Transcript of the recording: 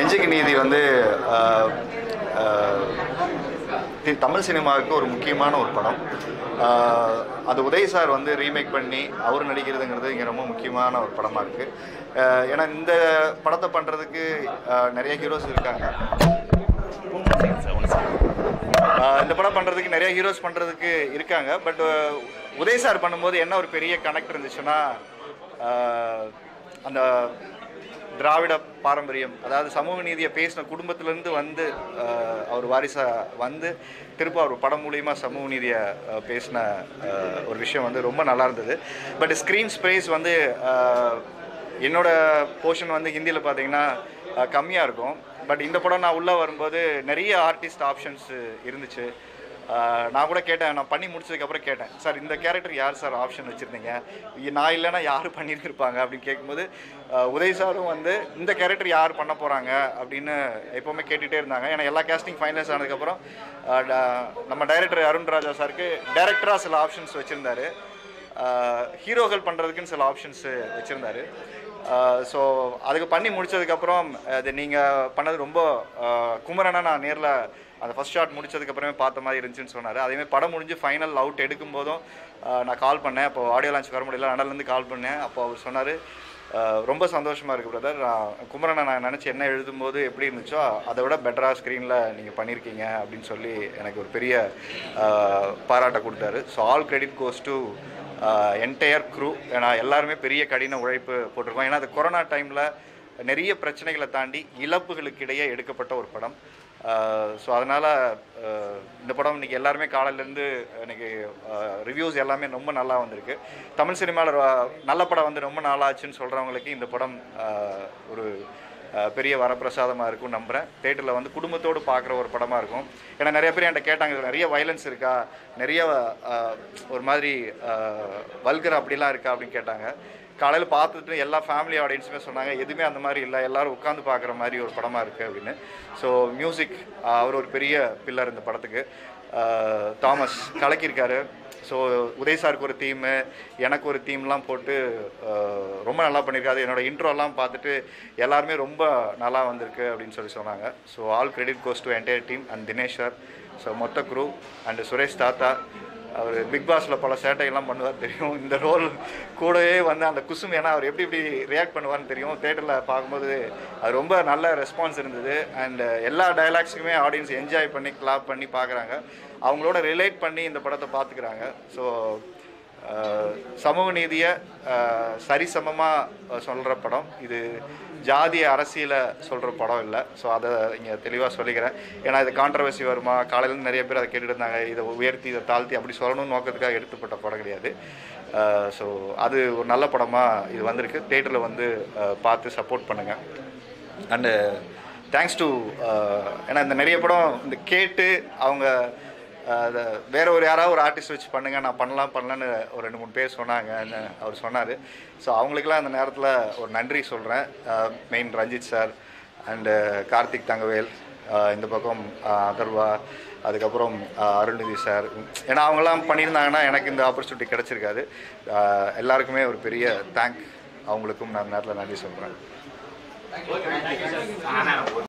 நெஞ்சுக்கு நீதி வந்து ஆஹ், ஆஹ், தி- தமிழ் சினிமாவுக்கு ஒரு முக்கியமான ஒரு படம் ஆஹ், அது உதய் சார் வந்து ரீமேக் பண்ணி அவர் நடிக்கிறதுங்கிறது இங்கே ரொம்ப முக்கியமான ஒரு படமாக இருக்குது ஏன்னா இந்த படத்தை பண்ணுறதுக்கு நிறைய ஹீரோஸ் இருக்காங்க ஆஹ் இந்த படம் பண்ணுறதுக்கு நிறைய ஹீரோஸ் பண்ணுறதுக்கு இருக்காங்க பட் உதய் சார் பண்ணும்போது என்ன ஒரு பெரிய கனெக்ட் இருந்துச்சுன்னா ஆஹ் அந்த திராவிட பாரம்பரியம் அதாவது சமூக நீதியை பேசின குடும்பத்திலேருந்து வந்து ஆஹ் அவர் வாரிசாக வந்து திரும்ப அவர் படம் மூலியமாக சமூக நீதியை ஆஹ் பேசின ஆஹ் ஒரு விஷயம் வந்து ரொம்ப நல்லா இருந்தது பட் ஸ்க்ரீன் ஸ்பேஸ் வந்து ஆஹ் என்னோட போர்ஷன் வந்து ஹிந்தியில் பார்த்தீங்கன்னா கம்மியாக இருக்கும் பட் இந்த படம் நான் உள்ளே வரும்போது நிறைய ஆர்டிஸ்ட் ஆப்ஷன்ஸ் இருந்துச்சு அஹ் நான் கூட கேட்டேன் நான் பண்ணி முடிச்சதுக்கப்புறம் கேட்டேன் சார் இந்த கேரக்டர் யார் சார் ஆப்ஷன் வச்சுருந்தீங்க நான் இல்லைன்னா யார் பண்ணியிருப்பாங்க அப்படின்னு கேட்கும்போது அஹ் உதய் சாரும் வந்து இந்த கேரக்டர் யார் பண்ண போகிறாங்க அப்படின்னு எப்போவுமே கேட்டுகிட்டே இருந்தாங்க ஏன்னா எல்லா கேஸ்டிங் ஃபைனல்ஸ் ஆனதுக்கப்புறம் அஹ் ட- நம்ம டைரக்டர் அருண் ராஜா சாருக்கு டைரக்டராக சில ஆப்ஷன்ஸ் வச்சுருந்தாரு ஹீரோகள் பண்ணுறதுக்குன்னு சில ஆப்ஷன்ஸ் வச்சுருந்தாரு ஸோ அதுக்கு பண்ணி முடிச்சதுக்கப்புறம் அது நீங்கள் பண்ணது ரொம்ப ஆஹ் குமரனை நான் நேரில் அந்த ஃபஸ்ட் ஷாட் முடிச்சதுக்கப்புறமே பார்த்த மாதிரி இருந்துச்சுன்னு சொன்னார் அதேமாதிரி படம் முடிஞ்சு ஃபைனல் அவுட் எடுக்கும்போதும் ஆஹ் நான் கால் பண்ணேன் அப்போ ஆடியோ லான்ச் வர முடியல அண்ணலேருந்து கால் பண்ணேன் அப்போ அவர் சொன்னார் ரொம்ப சந்தோஷமாக இருக்குது பிரதர் குமரனை நான் நினச்சி என்ன எழுதும்போது எப்படி இருந்துச்சோ அதை விட பெட்டராக ஸ்க்ரீனில் நீங்கள் பண்ணியிருக்கீங்க அப்படின்னு சொல்லி எனக்கு ஒரு பெரிய ஆஹ் பாராட்டை கொடுத்தாரு so all credit goes to entire crew ஏன்னா எல்லாருமே பெரிய கடின உழைப்பு போட்டிருக்கோம் ஏன்னா அது கொரோனா டைமில் நிறைய பிரச்சனைகளை தாண்டி இழப்புகளுக்கு இடையே எடுக்கப்பட்ட ஒரு படம் ஸோ அதனால் இந்த படம் இன்றைக்கி எல்லாருமே காலையிலேருந்து இன்னைக்கு ரிவ்யூஸ் எல்லாமே ரொம்ப நல்லா வந்திருக்கு தமிழ் சினிமாவில் நல்ல படம் வந்து ரொம்ப நாளாச்சுன்னு சொல்கிறவங்களுக்கு இந்த படம் ஆஹ், ஒரு அஹ் பெரிய வரப்பிரசாதமாக இருக்கும் நம்புகிறேன் தேட்டரில் வந்து குடும்பத்தோடு பார்க்குற ஒரு படமாக இருக்கும் ஏன்னா நிறைய பேர் என்கிட்ட கேட்டாங்க இதுல நிறைய வயலன்ஸ் இருக்கா நிறைய அஹ், ஒரு மாதிரி வல்கர் அப்படிலாம் இருக்கா அப்படின்னு கேட்டாங்க காலையில் பார்த்துட்டு எல்லா ஃபேமிலி ஆடியன்ஸுமே சொன்னாங்க எதுவுமே அந்த மாதிரி இல்லை எல்லாரும் உட்காந்து பார்க்குற மாதிரி ஒரு படமாக இருக்குது அப்படின்னு ஸோ மியூசிக் அவர் ஒரு பெரிய பில்லர் இந்த படத்துக்கு அஹ், தாமஸ் கலக்கியிருக்காரு ஸோ உதய் சாருக்கு ஒரு தீமு எனக்கு ஒரு தீம்லாம் போட்டு அஹ், ரொம்ப நல்லா பண்ணியிருக்காரு என்னோட இன்ட்ரோலாம் பார்த்துட்டு எல்லாருமே ரொம்ப நல்லா வந்திருக்கு அப்படின்னு சொல்லி சொன்னாங்க so all credit goes to entire team and Dinesh sir so மொத்த குரூ அண்ட் சுரேஷ் தாத்தா அவர் பிக் பாஸில் பல சேட்டையெல்லாம் பண்ணுவார் தெரியும் இந்த ரோல் கூடவே வந்து அந்த குசும் ஏன்னா அவர் எப்படி எப்படி ரியாக்ட் பண்ணுவார்னு தெரியும் தேட்டரில் பார்க்கும்போது அது ரொம்ப நல்ல ரெஸ்பான்ஸ் இருந்தது அண்ட் எல்லா டைலாக்ஸுக்குமே ஆடியன்ஸ் என்ஜாய் பண்ணி கிளாப் பண்ணி பார்க்குறாங்க அவங்களோட ரிலேட் பண்ணி இந்த படத்தை பார்த்துக்கிறாங்க ஸோ சமூக நீதியை சரிசமமாக சொல்கிற படம் இது ஜாதிய அரசியலை சொல்கிற படம் இல்லை ஸோ அதை இங்கே தெளிவாக சொல்லிக்கிறேன் ஏன்னா இது கான்ட்ரவர்சி வருமா காலையிலேருந்து நிறைய பேர் அதை கேட்டுட்டு இருந்தாங்க இதை உயர்த்தி இதை தாழ்த்தி அப்படி சொல்லணும்னு நோக்கத்துக்காக எடுத்துப்பட்ட படம் கிடையாது ஸோ அது ஒரு நல்ல படமாக இது வந்திருக்கு தேட்டரில் வந்து அஹ், பார்த்து சப்போர்ட் பண்ணுங்கள் அண்டு தேங்க்ஸ் டு ஏன்னா இந்த நிறைய படம் இந்த கேட்டு அவங்க அஹ், அத வேற ஒரு யாராவது ஒரு ஆர்டிஸ்ட் வச்சு பண்ணுங்க நான் பண்ணலாம் பண்ணலான்னு ஒரு ரெண்டு மூணு பேர் சொன்னாங்கன்னு அவர் சொன்னார் ஸோ அவங்களுக்கெல்லாம் அந்த நேரத்தில் ஒரு நன்றி சொல்கிறேன் main Ranjith sir and Karthik Thangavel அஹ், இந்த பக்கம் அஹ், அதர்வா அதுக்கப்புறம் அஹ், அருள்நிதி சார் ஏன்னா அவங்கெல்லாம் பண்ணியிருந்தாங்கன்னா எனக்கு இந்த ஆப்பர்ச்சுனிட்டி கிடச்சிருக்காது அஹ், எல்லாருக்குமே ஒரு பெரிய தேங்க் அவங்களுக்கும் நான் இந்த நேரத்தில் நன்றி சொல்கிறேன்